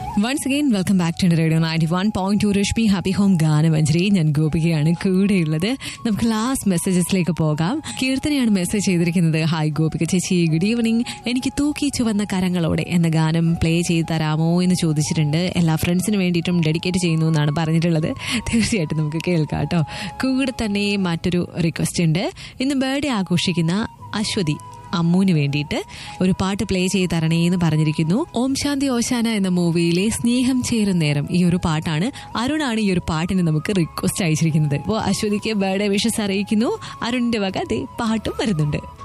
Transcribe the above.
once again welcome back to radio ninety one point two Rashmi happy home Ganamanjari ഞാൻ ഗോപികയാണ് കൂടെയുള്ളത് നമുക്ക് ലാസ്റ്റ് മെസ്സേജസിലേക്ക് പോകാം കീർത്തനയാണ് മെസ്സേജ് ചെയ്തിരിക്കുന്നത് ഹായ് ഗോപിക ചേച്ചി ഗുഡ് ഈവനിങ് എനിക്ക് തൂക്കി ചുവന്ന കരങ്ങളോടെ എന്ന ഗാനം പ്ലേ ചെയ്ത് തരാമോ എന്ന് ചോദിച്ചിട്ടുണ്ട് എല്ലാ ഫ്രണ്ട്സിന് വേണ്ടിയിട്ടും ഡെഡിക്കേറ്റ് ചെയ്യുന്നു എന്നാണ് പറഞ്ഞിട്ടുള്ളത് തീർച്ചയായിട്ടും നമുക്ക് കേൾക്കാം കേട്ടോ കൂടെ തന്നെ മറ്റൊരു റിക്വസ്റ്റ് ഉണ്ട് ഇന്ന് ബർത്ത്ഡേ ആഘോഷിക്കുന്ന അശ്വതി അമ്മുവിന് വേണ്ടിയിട്ട് ഒരു പാട്ട് പ്ലേ ചെയ്ത് തരണേ എന്ന് പറഞ്ഞിരിക്കുന്നു ഓം ശാന്തി ഓശാന എന്ന മൂവിയിലെ സ്നേഹം ചേരും നേരം ഈ ഒരു പാട്ടാണ് അരുണാണ് ഈ ഒരു പാട്ടിന് നമുക്ക് റിക്വസ്റ്റ് അയച്ചിരിക്കുന്നത് അപ്പോൾ അശ്വതിക്ക് ബർത്ത്ഡേ വിഷസ് അറിയിക്കുന്നു അരുണിന്റെ വക ദേ പാട്ടും വരുന്നുണ്ട്